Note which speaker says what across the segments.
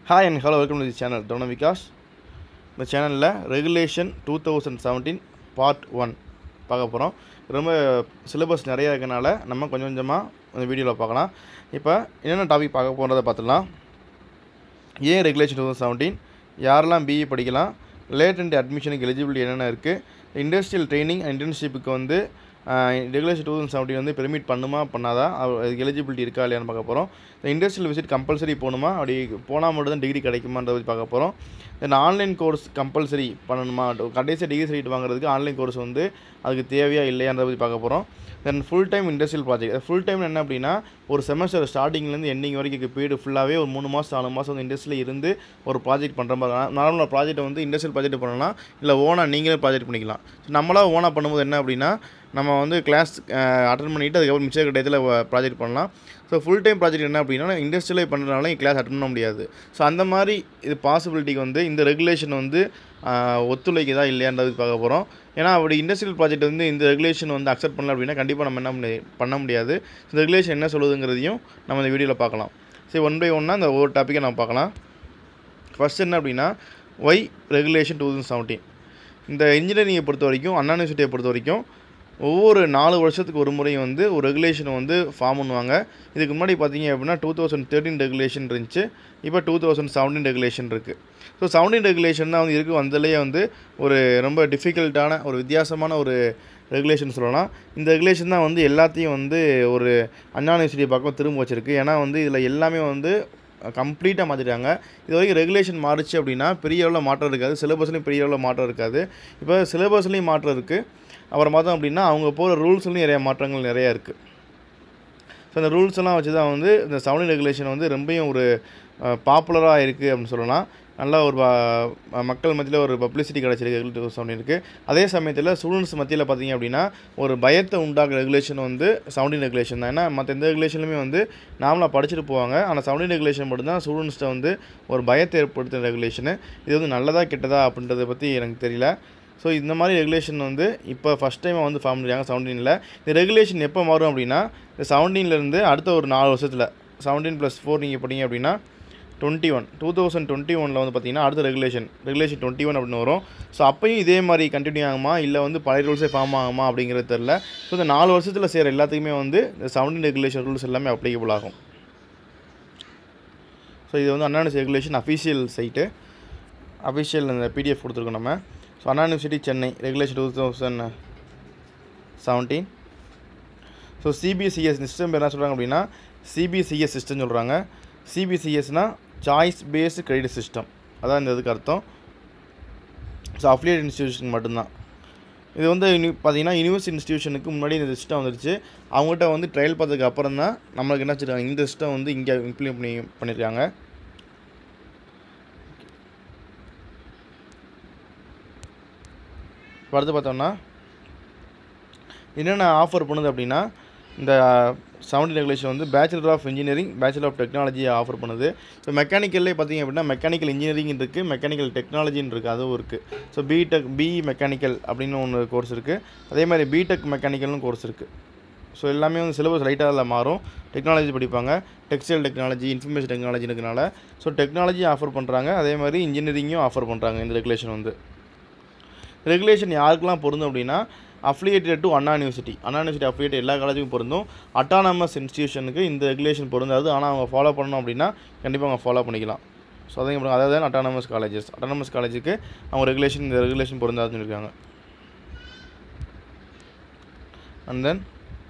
Speaker 1: Hi and hello welcome to the channel Dhona Vikas இந்த சேனலில் regulation two thousand seventeen part one பார்க்க போகிறோம் ரொம்ப சிலபஸ் நிறையா இருக்கனால நம்ம கொஞ்சம் கொஞ்சமாக இந்த வீடியோவில் பார்க்கலாம் இப்போ என்னென்ன டாபிக் பார்க்க போகிறத பார்த்துடலாம் ஏன் ரெகுலேஷன் டூ தௌசண்ட் செவன்டீன் யாரெல்லாம் பிஇ படிக்கலாம் லேட்டன்ட் அட்மிஷனுக்கு எலிஜிபிலிட்டி என்னென்ன இருக்குது இண்டஸ்ட்ரியல் ட்ரைனிங் அண்ட் இன்டர்ன்ஷிப்புக்கு வந்து ரெகுலேஷன் டூ தௌசண்ட் செவன்டீன் வந்து பெர்மிட் பண்ணுமா பண்ணாதா அது- அதுக்கு எலிஜிபிலிட்டி இருக்கா இல்லையான்னு பார்க்க போகிறோம் இந்த இண்டஸ்ட்ரியல் விசிட் கம்பல்சரி போகணுமா அப்படி போனால் மட்டும் தான் டிகிரி கிடைக்குமான்றத பற்றி பார்க்க போகிறோம் தென் ஆன்லைன் கோர்ஸ் கம்பல்சரி பண்ணணுமா கடைசியாக டிகிரி சர்டிஃபிகேட் வாங்குறதுக்கு ஆன்லைன் கோர்ஸ் வந்து அதுக்கு தேவையா இல்லையான்றத பற்றி பார்க்க போகிறோம் then full time industrial project full time என்ன அப்படின்னா ஒரு செமஸ்டர் ஸ்டார்டிங்லேருந்து எண்டிங் வரைக்கும் பீரியட் ஃபுல்லாகவே ஒரு மூணு மாதம் நாலு மாதம் வந்து இண்டஸ்ட்ரியில் இருந்து ஒரு ப்ராஜெக்ட் பண்ணுற மாதிரி நார்மலாக ப்ராஜெக்ட்டை வந்து இண்டஸ்ட்ரியல் ப்ராஜெக்ட் பண்ணலாம் இல்லை ஓனாக நீங்களே ப்ராஜெக்ட் பண்ணிக்கலாம் ஸோ நம்மளாக ஓனாக பண்ணும்போது என்ன அப்படின்னா நம்ம வந்து கிளாஸ் அட்டன் பண்ணிவிட்டு அதுக்கப்புறம் மிச்ச டயத்தில் ப்ராஜெக்ட் பண்ணலாம் ஸோ ஃபுல் டைம் ப்ராஜெக்ட் என்ன அப்படின்னா இண்டஸ்ட்ரியலே பண்ணுறதுனால கிளாஸ் அட்டன் பண்ண முடியாது ஸோ அந்த மாதிரி இது பாசிபிலிட்டிக்கு வந்து இந்த ரெகுலேஷன் வந்து ஆஹ், ஒத்துழைக்குதா இல்லையான்றது பார்க்க போகிறோம் ஏன்னா அப்படி இண்டஸ்ட்ரியல் ப்ராஜெக்ட் வந்து இந்த ரெகுலேஷன் வந்து அக்செப்ட் பண்ணல அப்படின்னா கண்டிப்பாக நம்ம என்ன பண்ண பண்ண முடியாது இந்த ரெகுலேஷன் என்ன சொல்லுதுங்கிறதையும் நம்ம இந்த வீடியோவில் பார்க்கலாம் சரி ஒன் பை ஒன்னாக இந்த ஒவ்வொரு டாப்பிக்கை நம்ம பார்க்கலாம் ஃபர்ஸ்ட் என்ன அப்படின்னா why regulation two thousand seventeen இந்த இன்ஜினியரிங்கை பொறுத்த வரைக்கும் அண்ணா யூனிவர்சிட்டியை பொறுத்த வரைக்கும் ஒவ்வொரு நாலு வருஷத்துக்கு ஒரு முறை வந்து ஒரு ரெகுலேஷனை வந்து ஃபார்ம் பண்ணுவாங்க இதுக்கு முன்னாடி பார்த்தீங்க அப்படின்னா டூ தௌசண்ட் தேர்ட்டின் ரெகுலேஷன் இருந்துச்சு இப்போ டூ தௌசண்ட் செவன்டீன் ரெகுலேஷன் இருக்குது ஸோ செவன்டீன் ரெகுலேஷன் தான் வந்து இருக்கு வந்ததுலேயே வந்து ஒரு ரொம்ப டிஃபிகல்ட்டான ஒரு வித்தியாசமான ஒரு ரெகுலேஷன் சொல்லலாம் இந்த ரெகுலேஷன் தான் வந்து எல்லாத்தையும் வந்து ஒரு அண்ணா யூனிவர்சிட்டி பக்கம் திரும்ப வச்சிருக்கு ஏன்னா வந்து இதில் எல்லாமே வந்து கம்ப்ளீட்டாக மாற்றிட்டாங்க இது வரைக்கும் ரெகுலேஷன் மாறுச்சு அப்படின்னா பெரிய அளவில் மாற்றம் இருக்காது சிலபஸ்லையும் பெரிய அளவில் மாற்றம் இருக்காது இப்போ சிலபஸ்லேயும் மாற்றம் இருக்குது அப்புறம் பார்த்தோம் அப்படின்னா அவங்க போகிற ரூல்ஸ்லையும் நிறைய மாற்றங்கள் நிறையா இருக்குது ஸோ அந்த ரூல்ஸ் எல்லாம் வச்சு தான் வந்து இந்த சவுண்ட் ரெகுலேஷன் வந்து ரொம்பவும் ஒரு பாப்புலராக இருக்குது அப்படின்னு சொல்லலாம் நல்லா ஒரு ப- மக்கள் மத்தியில் ஒரு பப்ளிசிட்டி கிடச்சிருக்கு சவுண்ட் இருக்குது அதே சமயத்தில் ஸ்டூடெண்ட்ஸ் மத்தியில் பார்த்தீங்க அப்படின்னா ஒரு பயத்தை உண்டாக்குற ரெகுலேஷன் வந்து சவுண்டிங் ரெகுலேஷன் தான் ஏன்னா மற்ற எந்த ரெகுலேஷன்லையுமே வந்து நார்மலாக படிச்சுட்டு போவாங்க ஆனால் சவுண்டிங் ரெகுலேஷன் மட்டும்தான் ஸ்டூடெண்ட்ஸ்கிட்ட வந்து ஒரு பயத்தை ஏற்படுத்துகிற ரெகுலேஷனு இது வந்து நல்லதா கெட்டதா அப்படின்றத பற்றி எனக்கு தெரியல ஸோ இந்த மாதிரி ரெகுலேஷன் வந்து இப்போ ஃபஸ்ட் டைம் வந்து ஃபார்ம் பண்ணிருக்காங்க செவன்டீனில் இந்த ரெகுலேஷன் எப்போ மாறும் அப்படின்னா இந்த செவன்டீன்லேருந்து அடுத்த ஒரு நாலு வருஷத்தில் செவன்டீன் ப்ளஸ் ஃபோர் நீங்கள் படிங்க அப்படின்னா twenty one two thousand twenty ஒனில் வந்து பார்த்தீங்கன்னா அடுத்த ரெகுலேஷன் ரெகுலேஷன் டுவெண்ட்டி ஒன் அப்படின்னு வரும் ஸோ அப்பயும் இதே மாதிரி கண்டினியூ ஆகுமா இல்லை வந்து பழைய ரூல்ஸே ஃபார்ம் ஆகுமா அப்படிங்கிறது தெரில ஸோ இந்த நாலு வருஷத்தில் செய்கிற எல்லாத்துக்குமே வந்து இந்த செவன்டீன் ரெகுலேஷன் ரூல்ஸ் எல்லாமே அப்ளிகபிள் ஆகும் ஸோ இது வந்து Anna regulation official site official அந்த பிடிஎஃப் கொடுத்துருக்கோம் நம்ம so Anna university Chennai regulation two thousand seventeen so CBCS system என்ன சொல்கிறாங்க அப்படின்னா சிபிசிஎஸ் சிஸ்டம் சொல்கிறாங்க சிபிசிஎஸ்னால் சாய்ஸ் பேஸ்டு கிரெடிட் சிஸ்டம் அதான் இந்த இதுக்கு அர்த்தம் ஸோ அஃபிலியேட் இன்ஸ்டியூஷன் மட்டும்தான் இது வந்து யூனி பார்த்தீங்கன்னா யூனிவர்சிட்டி இன்ஸ்டியூஷனுக்கு முன்னாடி இந்த சிஸ்டம் வந்துருச்சு அவங்ககிட்ட வந்து ட்ரையல் பார்த்ததுக்கு அப்புறம் தான் நம்மளுக்கு என்ன வச்சுருக்காங்க இந்த சிஸ்டம் வந்து இங்கே இம்ப்ளிமெண்ட் பண்ணி பண்ணியிருக்காங்க இப்போ அடுத்து பார்த்தோம்னா என்னென்ன ஆஃபர் பண்ணுது அப்படின்னா இந்த செவன்டீன் ரெகுலேஷன் வந்து bachelor of engineering bachelor of டெக்னாலஜியை ஆஃபர் பண்ணுது இப்போ மெக்கானிக்கல்லே பார்த்தீங்க அப்படின்னா மெக்கானிக்கல் இன்ஜினியரிங் இருக்குது மெக்கானிக்கல் டெக்னாலஜின்னு இருக்குது அதுவும் இருக்குது ஸோ பிடெக் பிஇ மெக்கானிக்கல் அப்படின்னு ஒன்று கோர்ஸ் இருக்குது அதே மாதிரி பிடெக் மெக்கானிக்கல்னு கோர்ஸ் இருக்குது ஸோ எல்லாமே வந்து சிலபஸ் லைட்டாக அதில் மாறும் டெக்னாலஜி படிப்பாங்க டெக்ஸ்டைல் டெக்னாலஜி இன்ஃபர்மேஷன் டெக்னாலஜி இருக்கனால ஸோ டெக்னாலஜி ஆஃபர் பண்ணுறாங்க அதே மாதிரி இன்ஜினியரிங்கும் ஆஃபர் பண்ணுறாங்க இந்த ரெகுலேஷன் வந்து ரெகுலேஷன் யாருக்கெல்லாம் பொருந்தும் அப்படின்னா affiliated to Anna university Anna university affiliate எல்லா காலேஜுக்கும் பொருந்தும் அட்டானமஸ் இன்ஸ்டியூஷனுக்கு இந்த ரெகுலேஷன் பொருந்தாது ஆனால் அவங்க ஃபாலோ பண்ணணும் அப்படின்னா கண்டிப்பாக அவங்க ஃபாலோ பண்ணிக்கலாம் ஸோ அதையும் அதாவது அட்டானமஸ் காலேஜஸ் அட்டானமஸ் காலேஜுக்கு அவங்க ரெகுலேஷன் இந்த ரெகுலேஷன் பொருந்தாதுன்னு இருக்காங்க அண்ட் தென்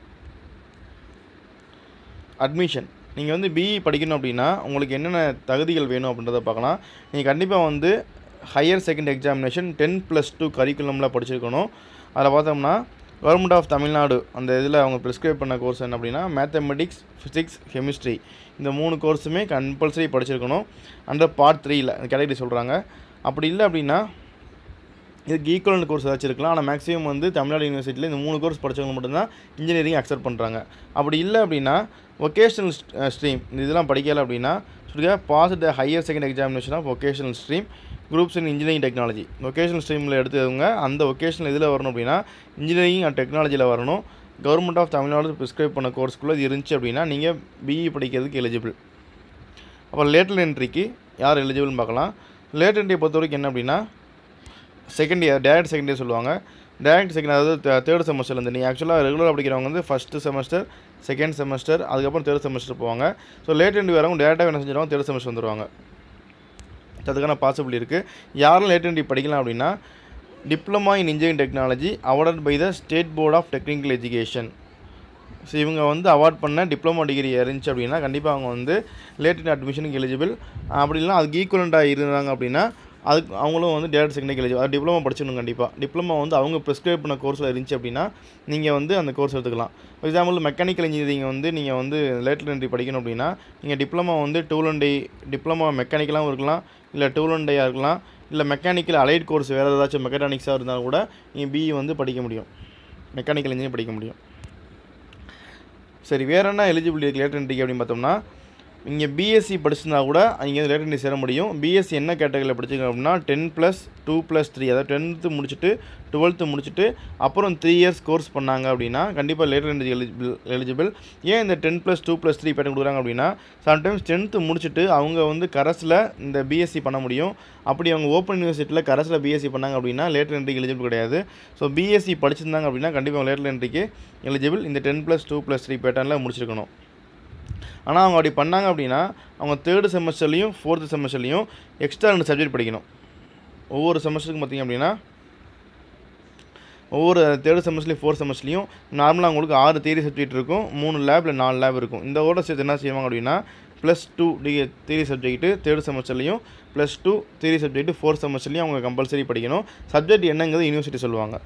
Speaker 1: அட்மிஷன் நீங்கள் வந்து பிஇ படிக்கணும் அப்படின்னா உங்களுக்கு என்னென்ன தகுதிகள் வேணும் அப்படின்றத பார்க்கலாம் நீங்கள் கண்டிப்பாக வந்து higher second examination ten plus two கரிக்குலமில் படிச்சிருக்கணும் அதில் பார்த்தோம்னா கவர்மெண்ட் ஆஃப் தமிழ்நாடு அந்த இதில் அவங்க ப்ரிஸ்கிரைப் பண்ண கோர்ஸ் என்ன அப்படின்னா மேத்தமெட்டிக்ஸ் ஃபிசிக்ஸ் கெமிஸ்ட்ரி இந்த மூணு கோர்ஸுமே கம்பல்சரி படிச்சிருக்கணும் அண்டர் பார்ட் த்ரீயில் அந்த கேட்டகரி சொல்கிறாங்க அப்படி இல்லை அப்படின்னா இதுக்கு ஈக்குவலண்ட் கோர்ஸ் ஏதாச்சும் இருக்கலாம் ஆனால் மேக்ஸிமம் வந்து தமிழ்நாடு யூனிவர்சிட்டியில் இந்த மூணு கோர்ஸ் படித்தவங்க மட்டும்தான் இன்ஜினியரிங் அக்செப்ட் பண்ணுறாங்க அப்படி இல்லை அப்படின்னா ஒகேஷனல் ஸ்ட்ரீம் இந்த இதெல்லாம் படிக்கலை அப்படின்னா சொல்லுங்க pass the higher second examination of vocational stream groups in engineering technology vocational ஸ்ட்ரீமில் எடுத்தவங்க அந்த ஒகேஷனல் இதில் வரணும் அப்படின்னா இன்ஜினியரிங் அண்ட் டெக்னாலஜியில் வரணும் கவர்மெண்ட் ஆஃப் தமிழ்நாடு ப்ரிஸ்கிரைப் பண்ண கோர்ஸ்க்குள்ளே இது இருந்துச்சு அப்படின்னா நீங்கள் பிஇ படிக்கிறதுக்கு எலிஜிபிள் அப்புறம் லேட்டல் என்ட்ரிக்கு யார் எலிஜிபிள்னு பார்க்கலாம் லேட் என்ட்ரியை பொறுத்த வரைக்கும் என்ன அப்படின்னா second year direct second year சொல்லுவாங்க டேரக்ட் செகண்ட் அதாவது தேர்ட் செமஸ்டர்லேருந்து நீ ஆக்சுவலாக ரெகுலராக படிக்கிறவங்க வந்து ஃபஸ்ட்டு செமஸ்டர் செகண்ட் செமஸ்டர் அதுக்கப்புறம் தேர்ட் செமஸ்டர் போவாங்க ஸோ லேட் என்ட்ரி வரவங்க டேரெக்டாக என்ன செஞ்சிருவாங்க தேர்ட் செமஸ்டர் வந்துடுவாங்க அதுக்கான பாசிபிள் இருக்குது யாரும் லேட் என்ட்ரி படிக்கலாம் அப்படின்னா diploma in engineering technology awarded by the state board of technical education so இவங்க வந்து அவார்ட் பண்ண டிப்ளமோ டிகிரி இருந்துச்சு அப்படின்னா கண்டிப்பாக அவங்க வந்து லேட் அட்மிஷனுக்கு எலிஜிபிள் அப்படி இல்லைனா அதுக்கு ஈக்குவலண்ட்டாக இருந்தாங்க அப்படின்னா அதுக்கு அவங்களும் வந்து டேரக்ட் செகண்ட் எலிஜிபிள் அது டிப்ளமோ படிச்சிடணும் கண்டிப்பாக டிப்ளமோ வந்து அவங்க ப்ரிஸ்கிரைப் பண்ண கோர்ஸில் இருந்துச்சு அப்படின்னா நீங்கள் வந்து அந்த கோர்ஸ் எடுத்துக்கலாம் ஃபார் எக்ஸாம்பிள் மெக்கானிக்கல் இன்ஜினியரிங் வந்து நீங்கள் வந்து லேட்டர் என்ட்ரி படிக்கணும் அப்படின்னா நீங்கள் டிப்ளமோ வந்து டூல் அண்ட் டை டிப்ளமோ மெக்கானிக்கலாகவும் இருக்கலாம் இல்லை டூல் அண்ட் டையாக இருக்கலாம் இல்லை மெக்கானிக்கல் அலைட் கோர்ஸ் வேறு ஏதாச்சும் மெக்கானிக்ஸாக இருந்தாலும் கூட நீங்கள் பிஇ வந்து படிக்க முடியும் மெக்கானிக்கல் இன்ஜினியர் படிக்க முடியும் சரி வேறு என்ன எலிஜிபிலிட்டி இருக்குது லேட்டர் என்ட்ரிக்கு அப்படின்னு பார்த்தோம்னா இங்கே பிஎஸ்சி படிச்சிருந்தா கூட இங்கே லேட்டர் என்ட்ரி சேர முடியும் பிஎஸ்சி என்ன கேட்டகரியில் படிச்சிங்க அப்படின்னா ten plus two plus three அதாவது டென்த்து முடிச்சுட்டு டுவெல்த்து முடிச்சுட்டு அப்புறம் த்ரீ இயர்ஸ் கோர்ஸ் பண்ணாங்க அப்படின்னா கண்டிப்பாக லேட்டர் என்ட்ரி எலிஜிபிள் எலிஜிபிள் ஏன் இந்த ten plus two plus three pattern கொடுக்குறாங்க அப்படின்னா சம்டைம்ஸ் டென்த்து முடிச்சுட்டு அவங்க வந்து கரஸில் இந்த பிஎஸ்சி பண்ண முடியும் அப்படி அவங்க ஓப்பன் யூனிவர்சிட்டியில் கரஸில் பிஎஸ்சி பண்ணாங்க அப்படின்னா லேட்டர் என்ட்ரிக்கு எலிஜிபிள் கிடையாது ஸோ பிஎஸ்சி படிச்சிருந்தாங்க அப்படின்னா கண்டிப்பாக லேட்டர் என்ட்ரிக்கு எலிஜிபிள் இந்த ten plus two plus three பேட்டர்னில் முடிச்சிருக்கணும் ஆனால் அவங்க அப்படி பண்ணாங்க அப்படின்னா அவங்க தேர்டு செமஸ்டர்லேயும் ஃபோர்த்து செமஸ்டர்லேயும் எக்ஸ்ட்ரா ரெண்டு சப்ஜெக்ட் படிக்கணும் ஒவ்வொரு செமஸ்டருக்கும் பார்த்திங்க அப்படின்னா ஒவ்வொரு தேர்ட் செமஸ்டர்லேயும் ஃபோர்த் செமஸ்டர்லையும் நார்மலாக அவங்களுக்கு ஆறு தியரி சப்ஜெக்ட் இருக்கும் மூணு லேபில் நாலு லேப் இருக்கும் இந்த ஓட சேர்த்து என்ன செய்வாங்க அப்படின்னா plus two T theory subject third செமஸ்டர்லையும் plus two theory subject fourth செமஸ்டர்லையும் அவங்க கம்பல்சரி படிக்கணும் சப்ஜெக்ட் என்னங்கிறது யூனிவர்சிட்டி சொல்லுவாங்க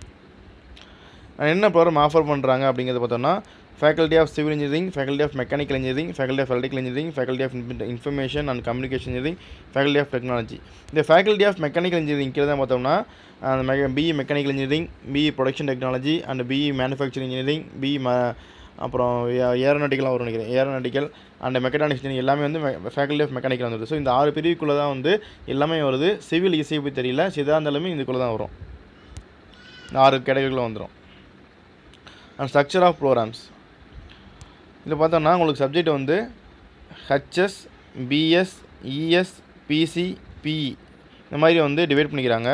Speaker 1: என்ன ப்ரோக்ராம் ஆஃபர் பண்ணுறாங்க அப்படிங்கிறத பார்த்தோம்னா faculty of civil engineering faculty of mechanical engineering faculty of electrical engineering faculty of information and communication engineering faculty of technology இந்த ஃபேக்கல்ட்டி ஆஃப் மெக்கானிக்கல் இன்ஜினியரிங் கீழே தான் பார்த்தோம்னா அந்த மெ BE mechanical engineering BE production technology and BE manufacturing engineering BE ம அப்புறம் ஏரோநாட்டிக்கலாக வரும் நினைக்கிறேன் ஏரோநாட்டிக்கல் அண்ட் மெக்கடானிக்ஸ் இன்ஜினியரிங் எல்லாமே வந்து ஃபேக்கல்ட்டி ஆஃப் மெக்கானிக்கல் வந்துடுது ஸோ இந்த ஆறு பிரிவுக்குள்ளே தான் வந்து எல்லாமே வருது சிவில் இசிபி தெரியல சிதாந்தாலுமே இதுக்குள்ளே தான் வரும் இந்த ஆறு கேட்டகரிக்குள்ளே வந்துடும் அண்ட் ஸ்ட்ரக்சர் ஆஃப் ப்ரோக்ராம்ஸ் இதில் பார்த்தோம்னா உங்களுக்கு சப்ஜெக்ட் வந்து HS BS ES PC PE இந்த மாதிரி வந்து டிவைட் பண்ணிக்கிறாங்க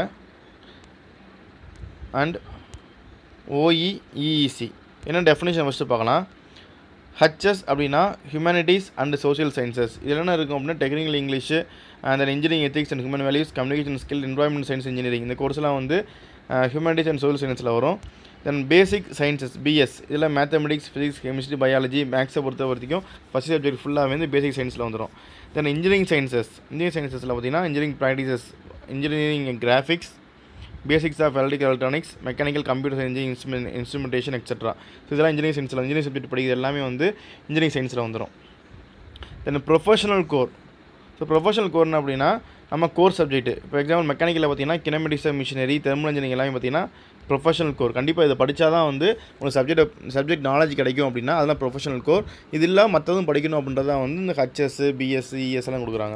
Speaker 1: அண்ட் ஓஇ இஇசி என்ன டெஃபினேஷன் ஃபஸ்ட்டு பார்க்கலாம் ஹச்எஸ் அப்படின்னா ஹியூமனிட்டிஸ் அண்ட் சோஷியல் சயின்சஸ் இதில் என்ன இருக்கும் அப்படின்னா technical English and engineering ethics and human values communication skill environment science engineering இந்த கோர்ஸ்லாம் வந்து ஹியூமனிட்டிஸ் அண்ட் சோஷியல் சயின்ஸில் வரும் தென் பேசிக் சயின்சஸ் பிஎஸ் இதில் மேத்தமெட்டிக்ஸ் ஃபிசிக்ஸ் கெமிஸ்ட்ரி பயாலஜி மேக்ஸை பொறுத்த வரைக்கும் ஃபஸ்ட் சப்ஜெக்ட் ஃபுல்லாக வந்து பேசிக் சயின்ஸில் வந்துடும் தென் இன்ஜினியரிங் சயின்சஸ் இன்ஜினியரிங் சயின்சஸில் பார்த்தீங்கன்னா engineering practices engineering graphics basics of electrical electronics mechanical computer science instrument instrumentation etcetera so இதெல்லாம் இன்ஜினியரிங் சயின்ஸில் இன்ஜினியரிங் சப்ஜெக்ட் படிக்கிறது எல்லாமே வந்து இன்ஜினியரிங் சயின்ஸில் வந்துடும் then professional core so professional கோர்னு அப்படின்னா நம்ம கோர் சப்ஜெக்ட் இப்போ எக்ஸாம்பிள் மெக்கானிக்கலில் பார்த்தீங்கன்னா கினமெட்டிக்ஸ் மிஷினரி தெர்மல் இன்ஜினியரிங் எல்லாமே பார்த்தீங்கன்னா ப்ரொஃபஷனல் கோர் கண்டிப்பாக இதை படித்தா தான் வந்து உங்களுக்கு சப்ஜெக்ட் சப்ஜெக்ட் நாலேஜ் கிடைக்கும் அப்படின்னா அதெல்லாம் ப்ரொஃபஷனல் கோர் இது இல்லை மற்றதும் படிக்கணும் அப்படின்றதான் வந்து இந்த ஹச்எஸ் பிஎஸ்சி இஎஸ் எல்லாம் கொடுக்குறாங்க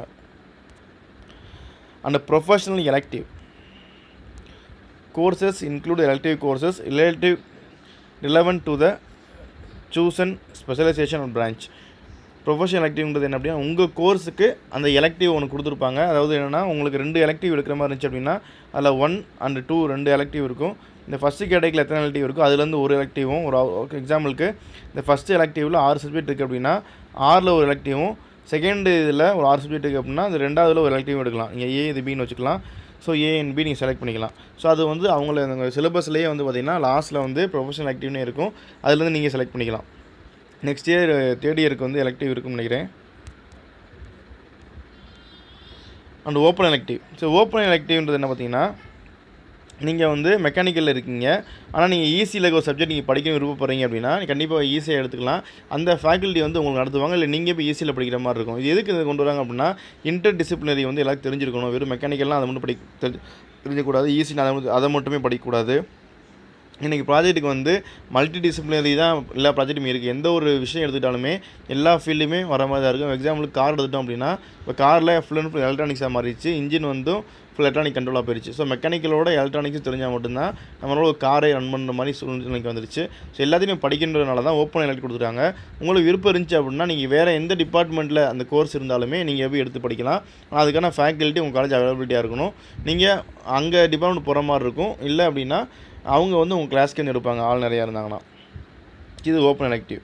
Speaker 1: and professional elective courses include elective courses relative relevant to the chosen specialization or branch professional எலக்டிவ்ன்றது என்ன அப்படின்னா உங்கள் கோர்ஸுக்கு அந்த எலக்டிவ் ஒன்று கொடுத்துருப்பாங்க அதாவது என்னென்னா உங்களுக்கு ரெண்டு எலக்டிவ் எடுக்கிற மாதிரி இருந்துச்சு அப்படின்னா அதில் ஒன் அண்ட் டூ ரெண்டு எலக்டிவ் இருக்கும் இந்த ஃபஸ்ட்டு கேட்டகிரியில் எத்தனை எலக்டிவ் இருக்கோ அதுலேருந்து ஒரு எலக்டிவும் ஒரு எக்ஸாம்பிளுக்கு இந்த ஃபஸ்ட்டு எலக்டிவில் ஆறு சப்ஜெக்ட் இருக்குது அப்படின்னா ஆறில் ஒரு எலக்டிவும் செகண்ட் இதில் ஒரு ஆறு சப்ஜெக்ட் இருக்குது அப்படின்னா அது ரெண்டாவதுல ஒரு எலக்டிவ் எடுக்கலாம் இங்கே ஏ இது பின்னு வச்சுக்கலாம் ஸோ ஏ அண்ட் பி நீங்கள் செலக்ட் பண்ணிக்கலாம் ஸோ அது வந்து அவங்கள அந்த சிலபஸ்லேயே வந்து பார்த்திங்கன்னா லாஸ்ட்டில் வந்து ப்ரொஃபஷனல் ஆக்டிவ்னு இருக்கும் அதுலேருந்து நீங்கள் செலக்ட் பண்ணிக்கலாம் நெக்ஸ்ட் இயர் தேர்ட் இயருக்கு வந்து எலக்டிவ் இருக்கும்னு நினைக்கிறேன் and open elective so open எலக்டிவ்ன்றது என்ன பார்த்தீங்கன்னா நீங்கள் வந்து மெக்கானிக்கலில் இருக்கீங்க ஆனால் நீங்கள் ஈஸியில் ஒரு சப்ஜெக்ட் நீங்கள் படிக்க விருப்பப்படுறீங்க அப்படின்னா கண்டிப்பாக ஈஸியாக எடுத்துக்கலாம் அந்த ஃபேக்கல்ட்டி வந்து உங்களுக்கு நடத்துவாங்க இல்லை நீங்கள் இப்போ ஈஸியில் படிக்கிற மாதிரி இருக்கும் இது எதுக்கு இதை கொண்டு வராங்க அப்படின்னா இன்டர் டிசிப்ளினரி வந்து எல்லாருக்கும் தெரிஞ்சிருக்கணும் வெறும் மெக்கானிக்கல்லாம் அதை மட்டும் படி தெரி- தெரிஞ்சக்கூடாது ஈஸி அதை மட்டும் அதை மட்டுமே படிக்கக்கூடாது இன்றைக்கி ப்ராஜெக்ட்டுக்கு வந்து மல்டி டிசிப்ளினரி தான் எல்லா ப்ராஜெக்ட்டுமே இருக்குது எந்த ஒரு விஷயம் எடுத்துக்கிட்டாலுமே எல்லா ஃபீல்டுமே வர மாதிரி தான் இருக்கும் எக்ஸாம்பிளுக்கு கார் எடுத்துட்டோம் அப்படின்னா இப்போ காரில் ஃபுல் அண்ட் ஃபுல் எலக்ட்ரானிக்ஸாக மாறிடுச்சு இன்ஜின் வந்து ஃபுல் எலக்ட்ரானிக் கண்ட்ரோலாக போயிடுச்சு ஸோ மெக்கானிக்கலோட எலக்ட்ரானிக்ஸ் தெரிஞ்சால் மட்டும்தான் நம்மளோட ஒரு காரை ரன் பண்ணுற மாதிரி சூழ்நிலைக்கு வந்துருச்சு ஸோ எல்லாத்தையுமே படிக்கின்றதுனால தான் ஓப்பன் எலக்ட் கொடுத்துருக்காங்க உங்களுக்கு விருப்பம் இருந்துச்சு அப்படின்னா நீங்கள் வேறு எந்த டிபார்ட்மெண்ட்டில் அந்த கோர்ஸ் இருந்தாலுமே நீங்கள் போய் எடுத்து படிக்கலாம் ஆனால் அதுக்கான ஃபேக்கல்ட்டி உங்கள் காலேஜ் அவைலபிலிட்டியாக இருக்கணும் நீங்கள் அங்கே டிபார்ட்மெண்ட் போகிற மாதிரி இருக்கும் இல்லை அப்படின்னா அவங்க வந்து உங்கள் கிளாஸ்க்கு வந்து எடுப்பாங்க ஆள் நிறையா இருந்தாங்கன்னா இது open elective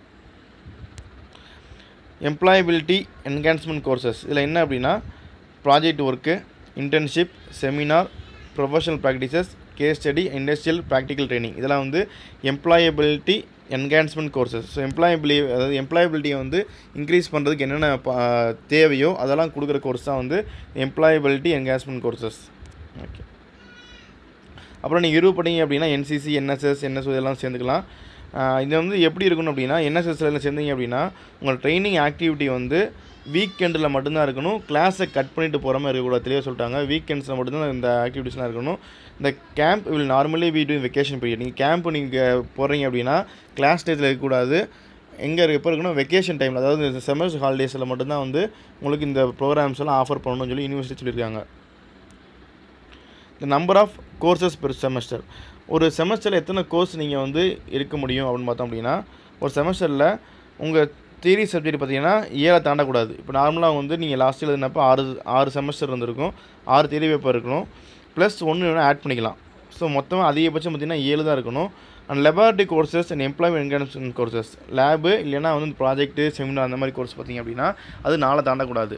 Speaker 1: employability enhancement courses இதில் என்ன அப்படின்னா project work internship seminar professional practices case study industrial practical training இதெல்லாம் வந்து employability enhancement courses so employability அதாவது எம்ப்ளாயபிலிட்டியை வந்து இன்க்ரீஸ் பண்ணுறதுக்கு என்னென்ன ப- தேவையோ அதெல்லாம் கொடுக்குற கோர்ஸ் தான் வந்து எம்ப்ளாயபிலிட்டி என்ஹான்ஸ்மெண்ட் கோர்சஸ் ஓகே அப்புறம் நீங்கள் விருப்பப்பட்டீங்க அப்படின்னா என்சிசி என்எஸ்எஸ் என்எஸ்ஓ இதெல்லாம் சேர்ந்துக்கலாம் ஆஹ் இது வந்து எப்படி இருக்கணும் அப்படின்னா என்எஸ்எஸ்ல சேர்ந்தீங்க அப்படின்னா உங்கள் ட்ரைனிங் ஆக்டிவிட்டி வந்து வீக்கெண்டில் மட்டும்தான் இருக்கணும் கிளாஸை கட் பண்ணிட்டு போகிற மாதிரி இருக்கக்கூடாது தெளிவாக சொல்லிட்டாங்க வீக்கெண்ட்ஸில் மட்டும்தான் இந்த ஆக்டிவிட்டீஸ்லாம் இருக்கணும் இந்த camp will normally be to vacation period நீங்கள் கேம்ப் நீங்கள் போகிறீங்க அப்படின்னா கிளாஸ் டேஸில் இருக்கக்கூடாது எங்கே எப்போ இருக்கணும் வெக்கேஷன் டைமில் அதாவது இந்த செமஸ்டர் ஹாலிடேஸில் மட்டும்தான் வந்து உங்களுக்கு இந்த ப்ரோக்ராம்ஸ் எல்லாம் ஆஃபர் பண்ணணும்னு சொல்லி யூனிவர்சிட்டி சொல்லியிருக்காங்க the number of courses per semester ஒரு செமஸ்டரில் எத்தனை கோர்ஸ் நீங்கள் வந்து இருக்க முடியும் அப்படின்னு பார்த்தோம் அப்படின்னா ஒரு செமஸ்டரில் உங்கள் தியரி சப்ஜெக்ட் பார்த்தீங்கன்னா ஏழை தாண்டக்கூடாது இப்போ நார்மலாக வந்து நீங்கள் லாஸ்ட் எழுதினப்போ ஆறு ஆறு செமஸ்டர் இருந்திருக்கும் ஆறு தியரி பேப்பர் இருக்கணும் ப்ளஸ் ஒன்று வேணால் ஆட் பண்ணிக்கலாம் ஸோ மொத்தமாக அதிகபட்சம் பார்த்தீங்கன்னா ஏழு தான் இருக்கணும் and laboratory courses and employment encouragement courses lab இல்லைன்னா வந்து ப்ராஜெக்ட்டு செமினார் அந்த மாதிரி கோர்ஸ் பார்த்தீங்க அப்படின்னா அது நாளை தாண்டக்கூடாது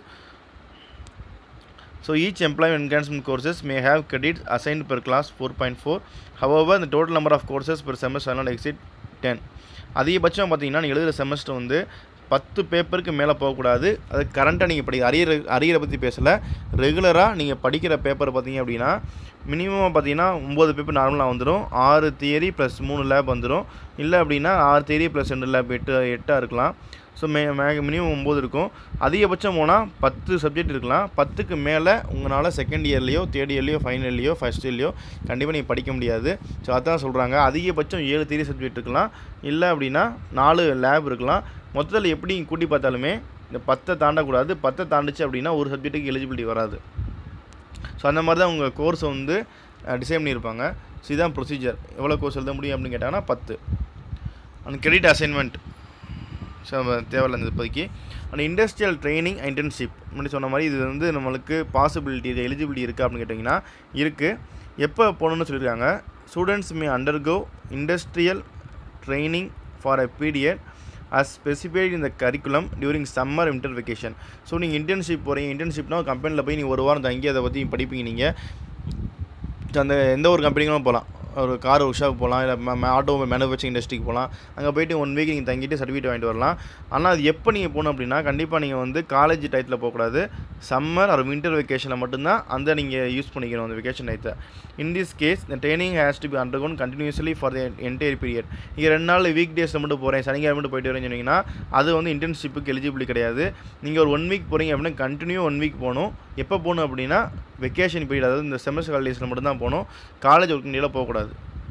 Speaker 1: So each employment enhancement courses may have credits assigned per class 4.4. However, the total number of courses per semester shall not exceed 10. அதிகபட்சம் பார்த்தீங்கன்னா நீங்கள் எழுதுகிற செமஸ்டர் வந்து பத்து பேப்பருக்கு மேலே போகக்கூடாது அது கரண்ட்டாக நீங்கள் படி அரியர் அரியரை பற்றி பேசலை ரெகுலராக நீங்கள் படிக்கிற பேப்பர் பார்த்தீங்க அப்படின்னா மினிமம் பார்த்தீங்கன்னா ஒம்பது பேப்பர் நார்மலாக வந்துடும் ஆறு தியரி ப்ளஸ் மூணு லேப் வந்துடும் இல்லை அப்படின்னா ஆறு தியரி ப்ளஸ் ரெண்டு லேப் எட்டு எட்டாக இருக்கலாம் ஸோ மே மே மினிமம் ஒம்பது இருக்கும் அதிகபட்சம் போனால் பத்து சப்ஜெக்ட் இருக்கலாம் பத்துக்கு மேலே உங்களால் செகண்ட் இயர்லேயோ தேர்ட் இயர்லேயோ ஃபைனல் இயர்லையோ ஃபஸ்ட் இயர்லையோ கண்டிப்பாக நீங்கள் படிக்க முடியாது ஸோ அதான் சொல்கிறாங்க அதிகபட்சம் ஏழு தியரி சப்ஜெக்ட் இருக்கலாம் இல்லை அப்படின்னா நாலு லேப் இருக்கலாம் மொத்தத்தில் எப்படி கூட்டி பார்த்தாலுமே இந்த பத்தை தாண்டக்கூடாது பத்தை தாண்டுச்சு அப்படின்னா ஒரு சப்ஜெக்ட்டுக்கு எலிஜிபிலிட்டி வராது ஸோ அந்த மாதிரி தான் உங்கள் கோர்ஸை வந்து டிசைன் பண்ணியிருப்பாங்க ஸோ இதுதான் ப்ரொசீஜர் எவ்வளோ கோர்ஸ் எழுத முடியும் அப்படின்னு கேட்டாங்கன்னா பத்து அண்ட் கிரெடிட் அசைன்மெண்ட் ஸோ தேவையில்ல இந்த இப்போதைக்கு அண்ட் இண்டஸ்ட்ரியல் ட்ரைனிங் இன்டர்ன்ஷிப் முன்னாடி சொன்ன மாதிரி இது வந்து நம்மளுக்கு பாசிபிலிட்டி இது எலிஜிபிலிட்டி இருக்குது அப்படின்னு கேட்டிங்கன்னா இருக்குது எப்போ போகணுன்னு சொல்லியிருக்காங்க students may undergo industrial training for a period as specified in the curriculum during summer winter vacation so நீங்கள் இன்டர்ன்ஷிப் போகிறீங்க இன்டர்ன்ஷிப்னா கம்பெனியில் போய் நீங்கள் ஒரு வாரம் தங்கி அதை பற்றி படிப்பீங்க நீங்கள் அந்த எந்த ஒரு கம்பெனிக்கும் போகலாம் ஒரு கார் ஒர்க் ஷாப் போகலாம் இல்லை ஆட்டோ மேனுஃபேக்சரிங் இண்டஸ்ட்ரிக்கு போகலாம் அங்கே போயிட்டு ஒன் வீக் நீங்கள் தங்கிட்டு சர்டிஃபிகேட் வாங்கிட்டு வரலாம் ஆனால் அது எப்போ நீங்கள் போகணும் அப்படின்னா கண்டிப்பாக நீங்கள் வந்து காலேஜ் டயத்தில் போகக்கூடாது சம்மர் ஒரு வின்டர் வெக்கேஷனில் மட்டும்தான் அந்த நீங்கள் யூஸ் பண்ணிக்கணும் அந்த வெக்கேஷன் டயத்தை in this case the training has to be undergone continuously for the entire period நீங்கள் ரெண்டு நாள் வீக் டேஸில் மட்டும் போகிறேன் சனிக்கிழமை மட்டும் போயிட்டு வரேன்னு சொன்னீங்கன்னா அது வந்து இன்டர்ன்ஷிப்புக்கு எலிஜிபிலிட்டி கிடையாது நீங்கள் ஒரு ஒன் வீக் போகிறீங்க அப்படின்னா கண்டினியூ ஒன் வீக் போகணும் எப்போ போகணும் அப்படின்னா வெக்கேஷன் பீரியட் அதாவது இந்த செமஸ்டர் ஹாலிடேஸில் மட்டும்தான் போகணும் காலேஜ் ஒர்க்கிங் டேல போகக்கூடாது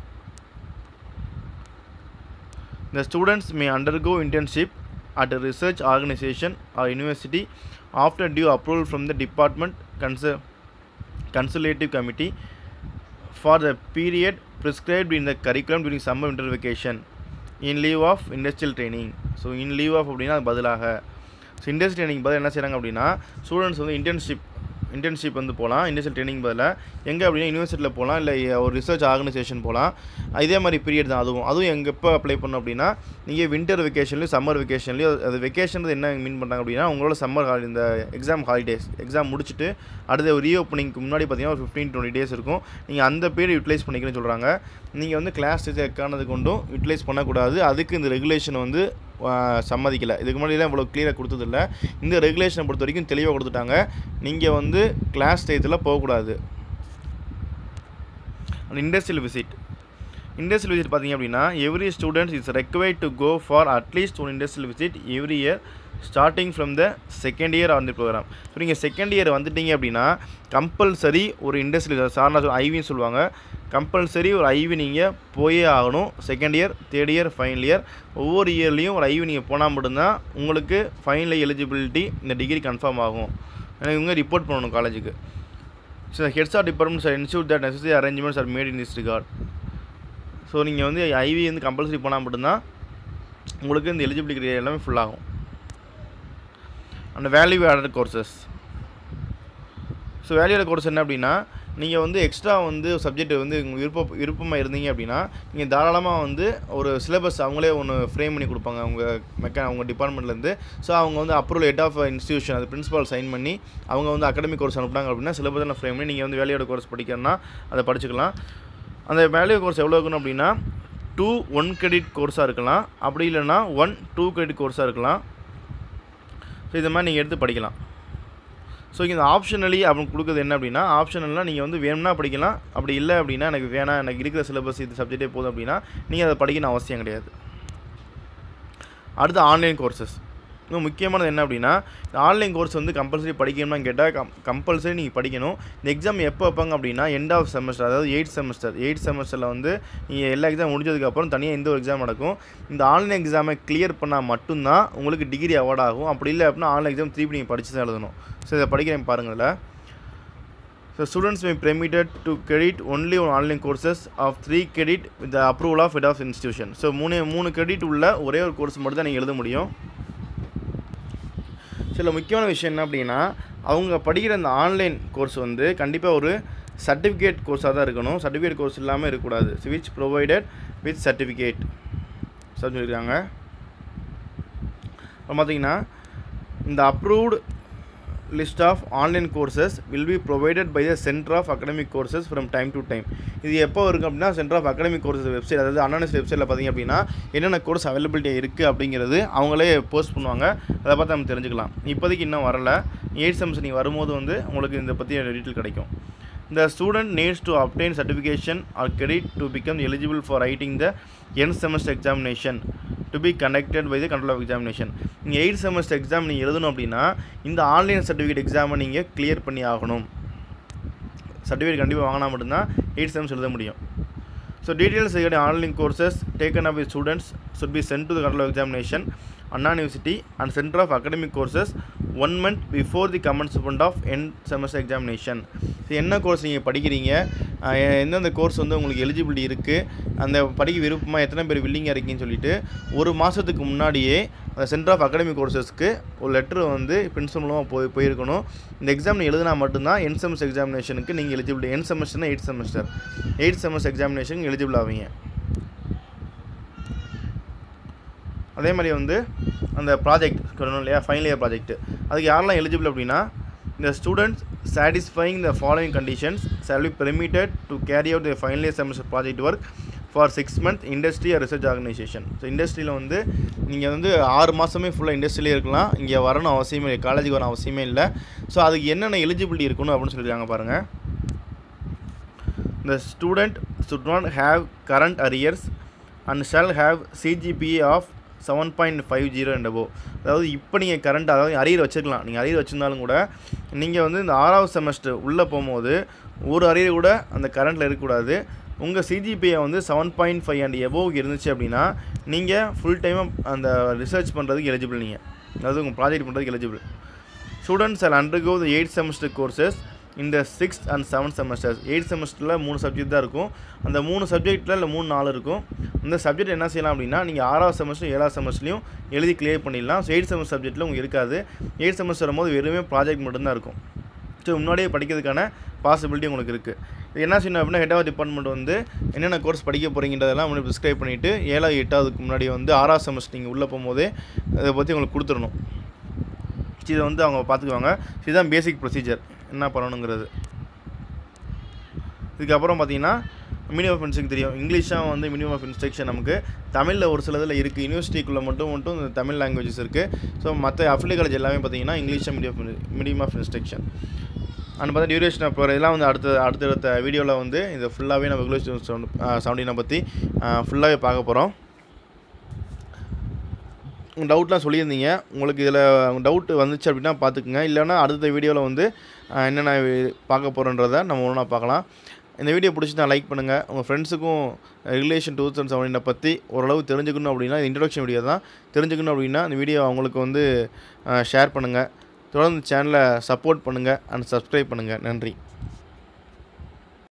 Speaker 1: The students may undergo internship at a research organization or university after due approval from the department consul- consultative committee for the period prescribed in the curriculum during summer winter vacation in lieu of industrial training so in lieu of அப்படின்னா அது பதிலாக so industry training பதில் என்ன செய்கிறாங்க அப்படின்னா students வந்து internship internship வந்து போகலாம் இண்டஸ்ட்ரியல் ட்ரைனிங் பதிலாக எங்கே அப்படின்னா யூனிவர்சிட்டியில் போகலாம் இல்லை ஒரு ரிசர்ச் ஆர்கனைசேஷன் போகலாம் இதே மாதிரி பீரியட் தான் அதுவும் அதுவும் எங்கே எப்போ அப்ளை பண்ணணும் அப்படின்னா நீங்கள் வின்டர் வெக்கேஷன்லையும் சம்மர் வெக்கேஷன்லையும் அது வெக்கேஷன் என்ன மீன் பண்ணுறாங்க அப்படின்னா உங்களோட சம்மர் ஹாலி இந்த எக்ஸாம் ஹாலிடேஸ் எக்ஸாம் முடிச்சுட்டு அடுத்த ரீஓப்பனிங்க்கு முன்னாடி பார்த்தீங்கன்னா ஒரு ஃபிஃப்டீன் டுவெண்ட்டி டேஸ் இருக்கும் நீங்கள் அந்த பீரியட் யூட்டிலைஸ் பண்ணிக்கிறேன்னு சொல்கிறாங்க நீங்கள் வந்து கிளாஸ் டீச்சர் எக்கானது கொண்டும் யூட்டிலைஸ் பண்ணக்கூடாது அதுக்கு இந்த ரெகுலேஷன் வந்து சம்மதிக்கலை இதுக்கு முன்னாடிலாம் இவ்வளோ க்ளியராக கொடுத்ததில்ல இந்த ரெகுலேஷனை பொறுத்த வரைக்கும் தெளிவாக கொடுத்துட்டாங்க நீங்கள் வந்து கிளாஸ் டயத்தில் போகக்கூடாது and industrial visit industrial visit பார்த்தீங்க அப்படின்னா every students is required to go for at least one industrial visit every year starting from the second year on the program so நீங்கள் செகண்ட் இயர் வந்துட்டீங்க அப்படின்னா கம்பல்சரி ஒரு industry சார்னா ஐவின்னு சொல்லுவாங்க compulsory ஒரு IV நீங்கள் போயே ஆகணும் second year third year final year ஒவ்வொரு இயர்லேயும் ஒரு ஐவி நீங்கள் போனால் மட்டும்தான் உங்களுக்கு ஃபைனல் எலிஜிபிலிட்டி இந்த டிகிரி கன்ஃபார்ம் ஆகும் எனக்கு இவங்க ரிப்போர்ட் பண்ணணும் காலேஜுக்கு so heads or departments or institute that necessary arrangements are made in this regard so நீங்கள் வந்து ஐவி வந்து கம்பல்சரி போனால் மட்டும்தான் உங்களுக்கு இந்த எலிஜிபிலிட்டி எல்லாமே ஃபுல் ஆகும் and value added courses so value added course என்ன அப்படின்னா நீங்கள் வந்து எக்ஸ்ட்ரா வந்து சப்ஜெக்ட் வந்து உங்கள் விருப்பம் விருப்பமாக இருந்தீங்க அப்படின்னா நீங்கள் தாராளமாக வந்து ஒரு சிலபஸ் அவங்களே ஒன்று ஃப்ரேம் பண்ணி கொடுப்பாங்க அவங்க மெக்கா அவங்க டிபார்ட்மெண்ட்லேருந்து ஸோ அவங்க வந்து அப்ரூவல் ஹெட் ஆஃப் இன்ஸ்டியூஷன் அது பிரின்சிபால் சைன் பண்ணி அவங்க வந்து அகாடமிக் கோர்ஸ் அனுப்புனாங்க அப்படின்னா சிலபஸ் ஃப்ரேம் பண்ணி நீங்கள் வந்து வேலையோட கோர்ஸ் படிக்கிறனா அதை படிச்சுக்கலாம் அந்த வேல்யூ கோர்ஸ் எவ்வளோ இருக்கணும் அப்படின்னா டூ ஒன் கிரெடிட் கோர்ஸாக இருக்கலாம் அப்படி இல்லைன்னா ஒன் டூ கிரெடிட் கோர்ஸாக இருக்கலாம் ஸோ இது மாதிரி நீங்கள் எடுத்து படிக்கலாம் ஸோ இந்த ஆப்ஷனலி அப்படின்னு கொடுக்குறது என்ன அப்படின்னா ஆப்ஷனல்னால் நீங்கள் வந்து வேணும்னா படிக்கலாம் அப்படி இல்லை அப்படின்னா எனக்கு வேணாம் எனக்கு இருக்கிற சிலபஸ் இது சப்ஜெக்டே போதும் அப்படின்னா நீங்கள் அதை படிக்கணும் அவசியம் கிடையாது அடுத்து ஆன்லைன் கோர்சஸ் இன்னும் முக்கியமானது என்ன அப்படின்னா இந்த ஆன்லைன் கோர்ஸ் வந்து கம்பல்சரி படிக்கணும்னு கேட்டால் கம் கம்பல்சரி நீங்கள் படிக்கணும் இந்த எக்ஸாம் எப்போ வைப்பாங்க அப்படின்னா எண்ட் ஆஃப் செமஸ்டர் அதாவது எயிட் செமஸ்டர் எயிட் செமஸ்டரில் வந்து நீங்கள் எல்லா எக்ஸாம் முடிஞ்சதுக்கப்புறம் தனியாக இந்த ஒரு எக்ஸாம் நடக்கும் இந்த ஆன்லைன் எக்ஸாமை கிளியர் பண்ணால் மட்டும்தான் உங்களுக்கு டிகிரி அவார்ட் ஆகும் அப்படி இல்லை அப்படின்னா ஆன்லைன் எக்ஸாம் திருப்பி நீங்கள் படித்து தான் எழுதணும் ஸோ இதை படிக்கிறேன் பாருங்கள் இதில் so students may permitted to credit only on online courses of three credit with the approval of head of institution so மூணு மூணு கிரெடிட் உள்ள ஒரே ஒரு கோர்ஸ் மட்டும் தான் நீங்கள் எழுத முடியும் சில முக்கியமான விஷயம் என்ன அப்படின்னா அவங்க படிக்கிற அந்த ஆன்லைன் கோர்ஸ் வந்து கண்டிப்பாக ஒரு சர்டிஃபிகேட் கோர்ஸாக தான் இருக்கணும் சர்டிஃபிகேட் கோர்ஸ் இல்லாமல் இருக்கக்கூடாது விச் ப்ரொவைடட் வித் சர்டிஃபிகேட் சொல்லியிருக்காங்க அப்புறம் பார்த்தீங்கன்னா இந்த approved list of online courses will be provided by the centre of academic courses from time to time இது எப்போ இருக்கும் அப்படின்னா centre of academic courses website அதாவது அனானஸ் வெப்சைட்டில் பார்த்தீங்க அப்படின்னா என்னென்ன கோர்ஸ் அவைலபிலிட்டி இருக்குது அப்படிங்கிறது அவங்களே போஸ்ட் பண்ணுவாங்க அதை பார்த்து நம்ம தெரிஞ்சுக்கலாம் இப்போதைக்கு இன்னும் வரல எயிட் செம்ஸ் நீங்கள் வரும்போது வந்து உங்களுக்கு இந்த பற்றி டீட்டெயில் கிடைக்கும் The student needs to obtain certification or credit to become eligible for writing the end semester examination to be conducted by the control of examination நீங்கள் எயிட் செமஸ்டர் எக்ஸாம் நீங்கள் எழுதணும் அப்படின்னா இந்த ஆன்லைன் சர்டிஃபிகேட் எக்ஸாமை நீங்கள் clear பண்ணி ஆகணும் certificate கண்டிப்பாக வாங்கினா மட்டும்தான் எயிட் செம்ஸ் எழுத முடியும் so details regarding online courses taken up by students should be sent to the control of examination Anna university and centre of academic courses one month before the commencement of end semester examination so என்ன course நீங்கள் படிக்கிறீங்க அஹ் எந்தெந்த course வந்து உங்களுக்கு eligibility இருக்குது அந்த படிக்க விருப்பமாக எத்தனை பேர் வில்லிங்காக இருக்கீங்கன்னு சொல்லிட்டு ஒரு மாதத்துக்கு முன்னாடியே அந்த சென்டர் ஆஃப் அகடமிக் கோர்சஸ்க்கு ஒரு லெட்ரு வந்து பிரின்சிபல் மூலமாக போய் போயிருக்கணும் இந்த எக்ஸாம் எழுதினா மட்டும்தான் என் செமஸ்டர் எக்ஸாமினேஷனுக்கு நீங்கள் எலிஜிபிலிட்டி என் செமஸ்டர்னா எயிட் செமஸ்டர் எயிட் செமஸ்டர் எக்ஸாமினேஷனுக்கு எலிஜிபிள் ஆவீங்க அதே மாதிரி வந்து அந்த ப்ராஜெக்ட் சொல்லணும் இல்லையா ஃபைனல் இயர் ப்ராஜெக்ட் அதுக்கு யாரெல்லாம் எலிஜிபிள் அப்படின்னா இந்த students satisfying the following conditions shall be permitted to carry out the final year semester project work for six month industry research organisation so இண்டஸ்ட்ரியில் வந்து நீங்கள் வந்து ஆறு மாதமே ஃபுல்லாக இண்டஸ்ட்ரியிலே இருக்கலாம் இங்கே வரணும் அவசியமே இல்லை காலேஜுக்கு வரணும் அவசியமே இல்லை ஸோ அதுக்கு என்னென்ன எலிஜிபிலிட்டி இருக்கணும் அப்படின்னு சொல்லியிருக்காங்க பாருங்கள் The student should not have current arrears and shall have CGPA of seven point five zero and above அதாவது இப்போ நீங்கள் கரண்ட் அதாவது அரியர் வச்சுருக்கலாம் நீங்கள் அரியர் வச்சுருந்தாலும் கூட நீங்கள் வந்து இந்த ஆறாவது செமஸ்டர் உள்ளே போகும்போது ஒரு அரியர் கூட அந்த கரண்ட்டில் இருக்கக்கூடாது உங்கள் சிஜிபிஐ வந்து seven point five and above இருந்துச்சு அப்படின்னா நீங்கள் ஃபுல் டைமாக அந்த ரிசர்ச் பண்ணுறதுக்கு எலிஜிபிள் நீங்கள் அதாவது உங்கள் ப்ராஜெக்ட் பண்ணுறதுக்கு eligible students are undergo the eight semester courses இந்த sixth and seventh semesters eight செமஸ்டரில் மூணு சப்ஜெக்ட் தான் இருக்கும் அந்த மூணு சப்ஜெக்ட்டில் இல்லை மூணு நாலு இருக்கும் இந்த சப்ஜெக்ட் என்ன செய்யலாம் அப்படின்னா நீங்கள் ஆறாவது செமஸ்டர் ஏழாவது செமஸ்டர்லையும் எழுதி கிளியர் பண்ணிடலாம் ஸோ எயிட் செமஸ்டர் சப்ஜெக்ட்டில் உங்களுக்கு இருக்காது எயிட் செமஸ்டர் வரும்போது வெறுமே ப்ராஜெக்ட் மட்டும்தான் இருக்கும் ஸோ முன்னாடியே படிக்கிறதுக்கான பாசிபிலிட்டி உங்களுக்கு இருக்குது இது என்ன செய்யணும் அப்படின்னா ஹெட் ஆஃப் டிபார்ட்மெண்ட் வந்து என்னென்ன கோர்ஸ் படிக்க போகிறீங்கன்றதெல்லாம் உங்களுக்கு ப்ரிஸ்கிரைப் பண்ணிவிட்டு ஏழாவது எட்டாவதுக்கு முன்னாடி வந்து ஆறாவது செமஸ்டர் நீங்கள் உள்ளே போகும்போதே அதை பற்றி உங்களுக்கு கொடுத்துடணும் இதை வந்து அவங்க பார்த்துக்குவாங்க இதுதான் பேசிக் ப்ரொசீஜர் என்ன பண்ணணுங்கிறது இதுக்கப்புறம் பார்த்தீங்கன்னா மீடியம் ஆஃப் இன்ஸ்ட்ரக்ஷன் தெரியும் இங்கிலீஷாக வந்து மீடியம் ஆஃப் இன்ஸ்ட்ரக்ஷன் நமக்கு தமிழில் ஒரு சில இதில் இருக்குது யூனிவர்சிட்டிக்குள்ளே மட்டும் மட்டும் இந்த தமிழ் லாங்குவேஜஸ் இருக்குது ஸோ மற்ற அஃபிலி காலேஜ் எல்லாமே பார்த்தீங்கன்னா இங்கிலீஷாக medium medium of instruction and பார்த்தா டியூரேஷன் ஆஃப் இதெல்லாம் வந்து அடுத்த அடுத்தடுத்த வீடியோவில் வந்து இந்த ஃபுல்லாகவே நம்ம இங்கிலீஷ் சவுண்ட் சவுண்டினை பற்றி ஃபுல்லாகவே பார்க்க போகிறோம் உங்கள் டவுட்லாம் சொல்லியிருந்தீங்க உங்களுக்கு இதில் டவுட் வந்துச்சு அப்படின்னா பார்த்துக்குங்க இல்லைன்னா அடுத்த வீடியோவில் வந்து அஹ், என்னென்ன வி- பார்க்க போகிறோன்றதை நம்ம ஒன்றா பார்க்கலாம் இந்த வீடியோ பிடிச்சிருந்தா லைக் பண்ணுங்கள் உங்கள் ஃப்ரெண்ட்ஸுக்கும் ரிலேஷன் டூ தௌசண்ட் செவன்டீனை பற்றி ஓரளவு தெரிஞ்சுக்கணும் அப்படின்னா இன்ட்ரடக்ஷன் வீடியோ தான் தெரிஞ்சுக்கணும் அப்படின்னா இந்த வீடியோ அவங்களுக்கு வந்து ஷேர் பண்ணுங்கள் தொடர்ந்து சேனலை சப்போர்ட் பண்ணுங்கள் அண்ட் சப்ஸ்கிரைப் பண்ணுங்கள் நன்றி